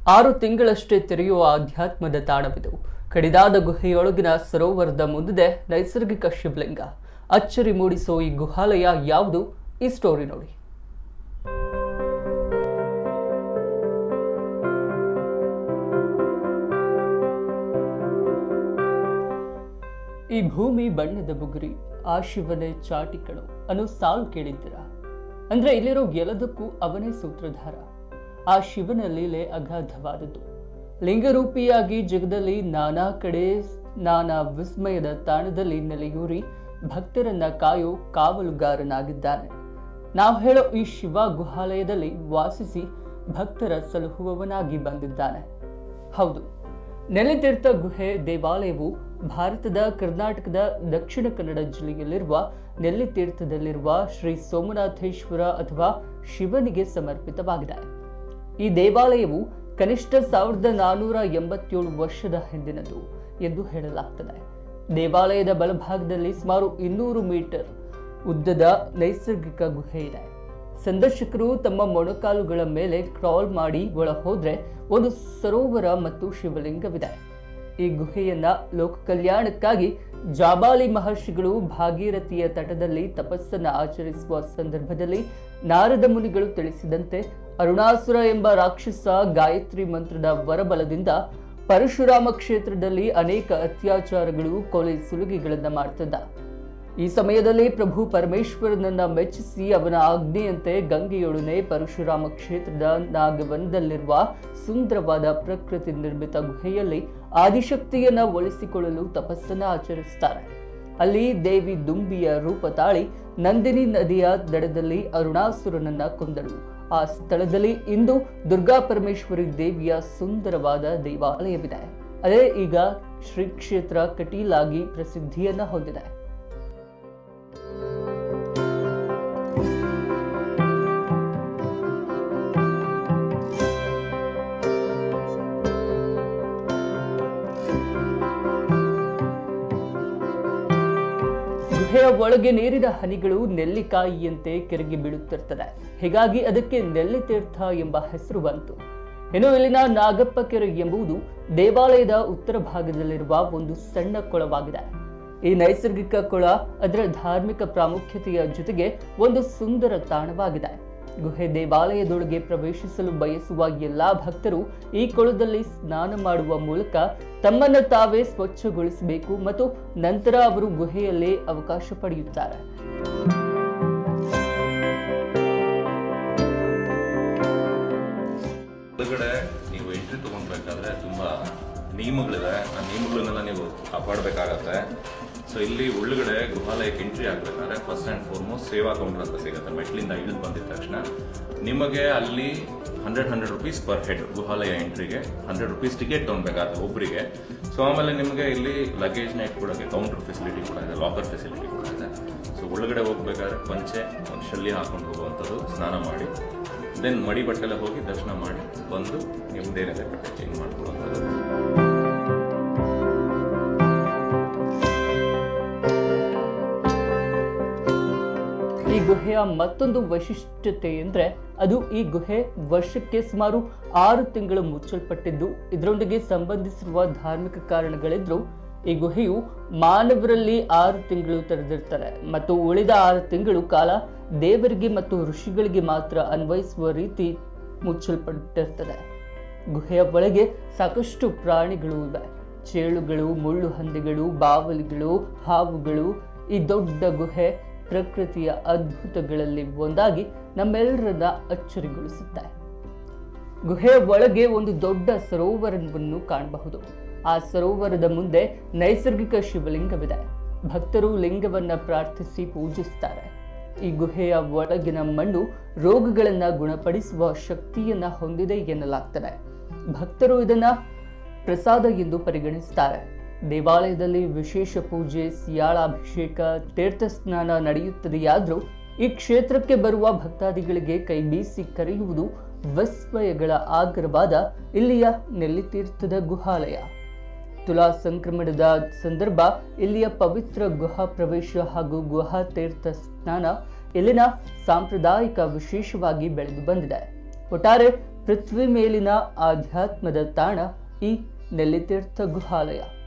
ಆರು ತಿಂಗಳಷ್ಟೇ ತೆರೆಯುವ ಆಧ್ಯಾತ್ಮದ ತಾಣವಿದು ಕಡಿದಾದ ಗುಹೆಯೊಳಗಿನ ಸರೋವರದ ಮುಂದಿದೆ ನೈಸರ್ಗಿಕ ಶಿವಲಿಂಗ ಅಚ್ಚರಿ ಮೂಡಿಸೋ ಈ ಗುಹಾಲಯ ಯಾವುದು ಈ ಸ್ಟೋರಿ ನೋಡಿ ಈ ಭೂಮಿ ಬಣ್ಣದ ಬುಗುರಿ ಆ ಶಿವನೇ ಚಾಟಿಕಳು ಅನ್ನೋ ಸಾಲು ಕೇಳಿದ್ದೀರಾ ಅಂದ್ರೆ ಇಲ್ಲಿರೋ ಎಲ್ಲದಕ್ಕೂ ಅವನೇ ಸೂತ್ರಧಾರ ಆ ಶಿವನ ಲೀಲೆ ಅಗಾಧವಾದದ್ದು ಲಿಂಗರೂಪಿಯಾಗಿ ಜಗದಲ್ಲಿ ನಾನಾ ಕಡೆ ನಾನಾ ವಿಸ್ಮಯದ ತಾಣದಲ್ಲಿ ನೆಲೆಯೂರಿ ಭಕ್ತರನ್ನ ಕಾಯೋ ಕಾವಲುಗಾರನಾಗಿದ್ದಾನೆ ನಾವು ಹೇಳೋ ಈ ಶಿವ ಗುಹಾಲಯದಲ್ಲಿ ವಾಸಿಸಿ ಭಕ್ತರ ಸಲಹುವವನಾಗಿ ಬಂದಿದ್ದಾನೆ ಹೌದು ನೆಲೆತೀರ್ಥ ಗುಹೆ ದೇವಾಲಯವು ಭಾರತದ ಕರ್ನಾಟಕದ ದಕ್ಷಿಣ ಕನ್ನಡ ಜಿಲ್ಲೆಯಲ್ಲಿರುವ ನೆಲ್ಲಿತೀರ್ಥದಲ್ಲಿರುವ ಶ್ರೀ ಸೋಮನಾಥೇಶ್ವರ ಅಥವಾ ಶಿವನಿಗೆ ಸಮರ್ಪಿತವಾಗಿದೆ ಈ ದೇವಾಲಯವು ಕನಿಷ್ಠ ಸಾವಿರದ ನಾನೂರ ಎಂಬತ್ತೇಳು ವರ್ಷದ ಹಿಂದಿನದು ಎಂದು ಹೇಳಲಾಗ್ತದೆ ದೇವಾಲಯದ ಬಲಭಾಗದಲ್ಲಿ ಸುಮಾರು ಇನ್ನೂರು ಮೀಟರ್ ಉದ್ದದ ನೈಸರ್ಗಿಕ ಗುಹೆ ಇದೆ ಸಂದರ್ಶಕರು ತಮ್ಮ ಮೊಣಕಾಲುಗಳ ಮೇಲೆ ಕ್ರಾಲ್ ಮಾಡಿ ಒಳ ಹೋದ್ರೆ ಒಂದು ಸರೋವರ ಮತ್ತು ಶಿವಲಿಂಗವಿದೆ ಈ ಗುಹೆಯನ್ನ ಲೋಕ ಕಲ್ಯಾಣಕ್ಕಾಗಿ ಜಾಬಾಲಿ ಮಹರ್ಷಿಗಳು ಭಾಗೀರಥಿಯ ತಟದಲ್ಲಿ ತಪಸ್ಸನ್ನ ಆಚರಿಸುವ ಸಂದರ್ಭದಲ್ಲಿ ನಾರದ ಮುನಿಗಳು ತಿಳಿಸಿದಂತೆ ಅರುಣಾಸುರ ಎಂಬ ರಾಕ್ಷಸ ಗಾಯತ್ರಿ ಮಂತ್ರದ ವರಬಲದಿಂದ ಪರಶುರಾಮ ಕ್ಷೇತ್ರದಲ್ಲಿ ಅನೇಕ ಅತ್ಯಾಚಾರಗಳು ಕೊಲೆ ಸುಲಿಗೆಗಳನ್ನ ಮಾಡ್ತಿದ್ದ ಈ ಸಮಯದಲ್ಲಿ ಪ್ರಭು ಪರಮೇಶ್ವರನನ್ನ ಮೆಚ್ಚಿಸಿ ಅವನ ಆಜ್ಞೆಯಂತೆ ಗಂಗೆಯೊಡನೆ ಪರಶುರಾಮ ಕ್ಷೇತ್ರದ ನಾಗವನದಲ್ಲಿರುವ ಸುಂದರವಾದ ಪ್ರಕೃತಿ ನಿರ್ಮಿತ ಗುಹೆಯಲ್ಲಿ ಆದಿಶಕ್ತಿಯನ್ನ ಒಲಿಸಿಕೊಳ್ಳಲು ತಪಸ್ಸನ್ನ ಆಚರಿಸುತ್ತಾರೆ ಅಲ್ಲಿ ದೇವಿ ದುಂಬಿಯ ರೂಪ ತಾಳಿ ನಂದಿನಿ ನದಿಯ ದಡದಲ್ಲಿ ಅರುಣಾಸುರನನ್ನ ಕೊಂದಳು ಆ ಸ್ಥಳದಲ್ಲಿ ಇಂದು ದುರ್ಗಾ ಪರಮೇಶ್ವರಿ ದೇವಿಯ ಸುಂದರವಾದ ದೇವಾಲಯವಿದೆ ಅದೇ ಈಗ ಶ್ರೀ ಕ್ಷೇತ್ರ ಕಟೀಲಾಗಿ ಪ್ರಸಿದ್ಧಿಯನ್ನ ಹೊಂದಿದೆ ಗುಹೆಯ ಒಳಗೆ ನೀರಿನ ಹನಿಗಳು ನೆಲ್ಲಿಕಾಯಿಯಂತೆ ಕೆರಗಿ ಬೀಳುತ್ತಿರ್ತದೆ ಹೀಗಾಗಿ ಅದಕ್ಕೆ ನೆಲ್ಲಿತೀರ್ಥ ಎಂಬ ಹೆಸರು ಬಂತು ಇನ್ನು ಇಲ್ಲಿನ ನಾಗಪ್ಪ ಕೆರೆ ಎಂಬುದು ದೇವಾಲಯದ ಉತ್ತರ ಭಾಗದಲ್ಲಿರುವ ಒಂದು ಸಣ್ಣ ಕೊಳವಾಗಿದೆ ಈ ನೈಸರ್ಗಿಕ ಕೊಳ ಅದರ ಧಾರ್ಮಿಕ ಪ್ರಾಮುಖ್ಯತೆಯ ಜೊತೆಗೆ ಒಂದು ಸುಂದರ ತಾಣವಾಗಿದೆ ಗುಹೆ ದೇವಾಲಯದೊಳಗೆ ಪ್ರವೇಶಿಸಲು ಬಯಸುವ ಎಲ್ಲಾ ಭಕ್ತರು ಈ ಕೊಳದಲ್ಲಿ ಸ್ನಾನ ಮಾಡುವ ಮೂಲಕ ತಮ್ಮನ್ನು ತಾವೇ ಸ್ವಚ್ಛಗೊಳಿಸಬೇಕು ಮತ್ತು ನಂತರ ಅವರು ಗುಹೆಯಲ್ಲೇ ಅವಕಾಶ ಪಡೆಯುತ್ತಾರೆ ಒಳಗಡೆ ನೀವು ಎಂಟ್ರಿ ತಗೊಳ್ಬೇಕಾದ್ರೆ ತುಂಬಾ ನಿಯಮಗಳಿದೆ ಆ ನಿಯಮಗಳನ್ನೆಲ್ಲ ನೀವು ಕಾಪಾಡಬೇಕಾಗತ್ತೆ ಸೊ ಇಲ್ಲಿ ಒಳಗಡೆ ಗೃಹಾಲಯಕ್ಕೆ ಎಂಟ್ರಿ ಆಗ್ಬೇಕಾದ್ರೆ ಫಸ್ಟ್ ಆ್ಯಂಡ್ ಫಾರ್ಮೋಸ್ಟ್ ಸೇವಾ ಕೌಂಟರ್ ಅಂತ ಸಿಗುತ್ತೆ ಮೆಟ್ಲಿಂದ ಇಳಿದು ಬಂದಿದ ತಕ್ಷಣ ನಿಮಗೆ ಅಲ್ಲಿ hundred hundred rupees per head ಗುಹಾಲಯ ಎಂಟ್ರಿಗೆ ಹಂಡ್ರೆಡ್ ರುಪೀಸ್ ಟಿಕೆಟ್ ತೊಗೊಳ್ಬೇಕಾಗುತ್ತೆ ಒಬ್ಬರಿಗೆ ಸೊ ಆಮೇಲೆ ನಿಮಗೆ ಇಲ್ಲಿ ಲಗೇಜ್ನ ಇಟ್ಕೊಡೋಕ್ಕೆ ಕೌಂಟರ್ ಫೆಸಿಲಿಟಿ ಕೂಡ ಇದೆ ಲಾಕರ್ ಫೆಸಿಲಿಟಿ ಕೂಡ ಇದೆ ಸೊ ಒಳಗಡೆ ಹೋಗ್ಬೇಕಾದ್ರೆ ಪಂಚೆ ಒಂದು ಶಲ್ಯ ಹಾಕೊಂಡು ಹೋಗುವಂಥದ್ದು ಸ್ನಾನ ಮಾಡಿ ದೆನ್ ಮಡಿ ಬಟ್ಟೆಲ್ಲ ಹೋಗಿ ದರ್ಶನ ಮಾಡಿ ಬಂದು ನಿಮ್ದೇನಿದೆ ಬಟ್ಟೆ ಚೇಂಜ್ ಮಾಡ್ಕೊಳ್ಳುವಂಥದ್ದು ಈ ಗುಹೆಯ ಮತ್ತೊಂದು ವೈಶಿಷ್ಟ್ಯತೆ ಎಂದ್ರೆ ಅದು ಈ ಗುಹೆ ವರ್ಷಕ್ಕೆ ಸುಮಾರು ಆರು ತಿಂಗಳು ಮುಚ್ಚಲ್ಪಟ್ಟಿದ್ದು ಇದರೊಂದಿಗೆ ಸಂಬಂಧಿಸಿರುವ ಧಾರ್ಮಿಕ ಕಾರಣಗಳಿದ್ರು ಈ ಗುಹೆಯು ಮಾನವರಲ್ಲಿ ಆರು ತಿಂಗಳು ತೆರೆದಿರ್ತಾರೆ ಮತ್ತು ಉಳಿದ ಆರು ತಿಂಗಳು ಕಾಲ ದೇವರಿಗೆ ಮತ್ತು ಋಷಿಗಳಿಗೆ ಮಾತ್ರ ಅನ್ವಯಿಸುವ ರೀತಿ ಮುಚ್ಚಲ್ಪಟ್ಟಿರ್ತದೆ ಗುಹೆಯ ಒಳಗೆ ಸಾಕಷ್ಟು ಪ್ರಾಣಿಗಳು ಇವೆ ಚೇಳುಗಳು ಮುಳ್ಳು ಹಂದಿಗಳು ಬಾವಲಿಗಳು ಹಾವುಗಳು ಈ ದೊಡ್ಡ ಗುಹೆ ಪ್ರಕೃತಿಯ ಅದ್ಭುತಗಳಲ್ಲಿ ಒಂದಾಗಿ ನಮ್ಮೆಲ್ಲರನ್ನ ಅಚ್ಚರಿಗೊಳಿಸುತ್ತೆ ಗುಹೆಯ ಒಳಗೆ ಒಂದು ದೊಡ್ಡ ಸರೋವರವನ್ನು ಕಾಣಬಹುದು ಆ ಸರೋವರದ ಮುಂದೆ ನೈಸರ್ಗಿಕ ಶಿವಲಿಂಗವಿದೆ ಭಕ್ತರು ಲಿಂಗವನ್ನ ಪ್ರಾರ್ಥಿಸಿ ಪೂಜಿಸ್ತಾರೆ ಈ ಗುಹೆಯ ಒಳಗಿನ ಮಣ್ಣು ರೋಗಗಳನ್ನ ಗುಣಪಡಿಸುವ ಶಕ್ತಿಯನ್ನ ಹೊಂದಿದೆ ಎನ್ನಲಾಗ್ತದೆ ಭಕ್ತರು ಇದನ್ನ ಪ್ರಸಾದ ಎಂದು ಪರಿಗಣಿಸುತ್ತಾರೆ ದೇವಾಲಯದಲ್ಲಿ ವಿಶೇಷ ಪೂಜೆ ಸಿಯಾಳಾಭಿಷೇಕ ತೀರ್ಥ ಸ್ನಾನ ನಡೆಯುತ್ತದೆಯಾದ್ರೂ ಈ ಕ್ಷೇತ್ರಕ್ಕೆ ಬರುವ ಭಕ್ತಾದಿಗಳಿಗೆ ಕೈ ಬೀಸಿ ಕರೆಯುವುದು ವಿಸ್ಮಯಗಳ ಆಗ್ರವಾದ ಇಲ್ಲಿಯ ನೆಲ್ಲಿತೀರ್ಥದ ಗುಹಾಲಯ ತುಲಾ ಸಂಕ್ರಮಣದ ಸಂದರ್ಭ ಇಲ್ಲಿಯ ಪವಿತ್ರ ಗುಹಾ ಪ್ರವೇಶ ಹಾಗೂ ಗುಹಾ ತೀರ್ಥ ಸ್ನಾನ ಇಲ್ಲಿನ ಸಾಂಪ್ರದಾಯಿಕ ವಿಶೇಷವಾಗಿ ಬೆಳೆದು ಬಂದಿದೆ ಒಟ್ಟಾರೆ ಪೃಥ್ವಿ ಮೇಲಿನ ಆಧ್ಯಾತ್ಮದ ತಾಣ ಈ ನೆಲ್ಲಿತೀರ್ಥ ಗುಹಾಲಯ